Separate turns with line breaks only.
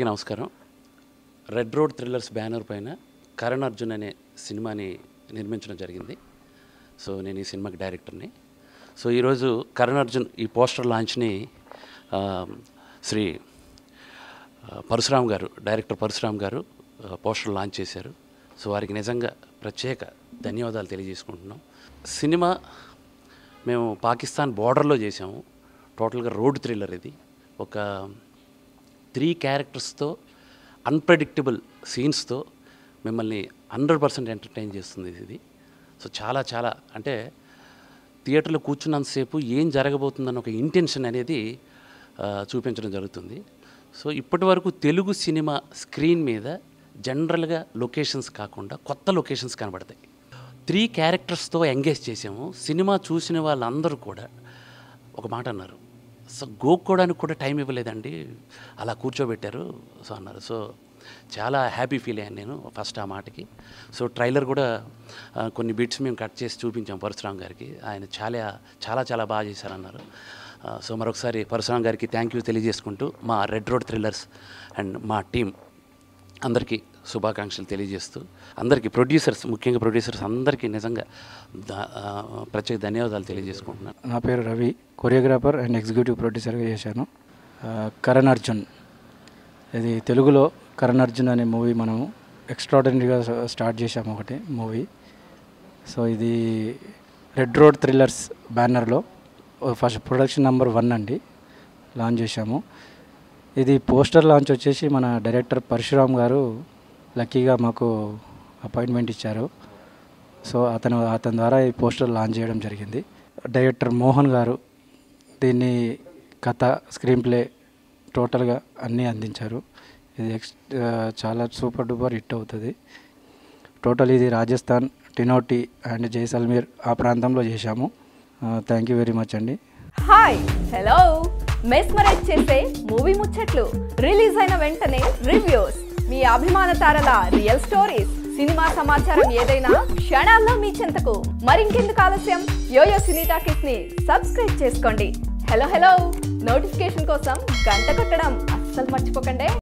నమస్కారం red road thrillers banner పైన కరణ్ అర్జున్ అనే సినిమాని నిర్మించడం జరిగింది సో నేను ఈ సినిమాకి డైరెక్టర్ని సో ఈరోజు కరణ్ అర్జున్ ఈ పోస్టర్ లాంచ్ని ఆ, శ్రీ ఆ, పరశురామ్ గారు డైరెక్టర్ పరశురామ్ గారు ఆ, పోస్టర్ లాంచ్ చేశారు సో వారికి నిజంగా ప్రత్యేక ధన్యవాదాలు తెలియజేసుకుంటున్నాం సినిమా మేము పాకిస్తాన్ బార్డర్లో చేసాము టోటల్గా రోడ్ థ్రిల్లర్ ఇది ఒక త్రీ క్యారెక్టర్స్తో అన్ప్రెడిక్టబుల్ సీన్స్తో మిమ్మల్ని హండ్రెడ్ పర్సెంట్ ఎంటర్టైన్ చేస్తుంది ఇది సో చాలా చాలా అంటే థియేటర్లో కూర్చున్నంతసేపు ఏం జరగబోతుందన్న ఒక ఇంటెన్షన్ అనేది ఆ, చూపించడం జరుగుతుంది సో ఇప్పటి వరకు తెలుగు సినిమా స్క్రీన్ మీద జనరల్గా లొకేషన్స్ కాకుండా కొత్త లొకేషన్స్ కనబడతాయి త్రీ క్యారెక్టర్స్తో ఎంగేజ్ చేసాము సినిమా చూసిన వాళ్ళందరూ కూడా ఒక మాట అన్నారు సో గోక్కోవడానికి కూడా టైం ఇవ్వలేదండి అలా కూర్చోబెట్టారు సో అన్నారు సో చాలా హ్యాపీ ఫీల్ అయ్యాను నేను ఫస్ట్ ఆ మాటకి సో ట్రైలర్ కూడా ఆ, కొన్ని బిట్స్ మేము కట్ చేసి చూపించాం పరశురామ్ గారికి ఆయన చాలా చాలా చాలా బాగా చేశారన్నారు ఆ, సో మరొకసారి పరశురామ్ గారికి థ్యాంక్ యూ తెలియజేసుకుంటూ మా రెడ్ రోడ్ థ్రిల్లర్స్ అండ్ మా టీం అందరికీ శుభాకాంక్షలు తెలియజేస్తూ అందరికీ ప్రొడ్యూసర్స్ ముఖ్యంగా ప్రొడ్యూసర్స్ అందరికీ నిజంగా దా- ఆ, ప్రత్యేక ధన్యవాదాలు తెలియజేసుకుంటున్నాను
నా పేరు రవి కొరియోగ్రాఫర్ అండ్ ఎగ్జిక్యూటివ్ ప్రొడ్యూసర్గా చేశాను ఆ, కరణ్ అర్జున్ ఇది తెలుగులో కరణ్ అర్జున్ అనే మూవీ మనం ఎక్స్ట్రాడనరీగా స్టార్ట్ చేశాము ఒకటి మూవీ సో ఇది రెడ్ రోడ్ థ్రిల్లర్స్ బ్యానర్లో ఫస్ట్ ప్రొడక్షన్ నెంబర్ వన్ అండి లాంచ్ చేశాము ఇది పోస్టర్ లాంచ్ వచ్చేసి మన డైరెక్టర్ పరశురామ్ గారు లక్కీగా మాకు అపాయింట్మెంట్ ఇచ్చారు సో అతను అతని ద్వారా ఈ పోస్టర్ లాంచ్ చేయడం జరిగింది డైరెక్టర్ మోహన్ గారు దీన్ని కథ స్క్రీన్ ప్లే టోటల్గా అన్నీ అందించారు ఇది ఎక్స్ ఆ, చాలా సూపర్ డూపర్ హిట్ అవుతుంది టోటల్ ఇది రాజస్థాన్ టినోటి అండ్ జైసల్మీర్ ఆ ప్రాంతంలో చేశాము థ్యాంక్ యూ వెరీ మచ్ అండి
హాయ్ హలో మెస్మరైజ్ చేసే మూవీ ముచ్చట్లు రిలీజ్ అయిన వెంటనే రివ్యూస్ మీ అభిమాన తారల రియల్ స్టోరీస్ సినిమా సమాచారం ఏదైనా క్షణాల్లో మీ చెంతకు మరింకెందుకు ఆలస్యం యోయో సినీ టాకీస్ ని సబ్స్క్రైబ్ చేసుకోండి హలో హలో నోటిఫికేషన్ కోసం గంట కొట్టడం అస్సలు మర్చిపోకండి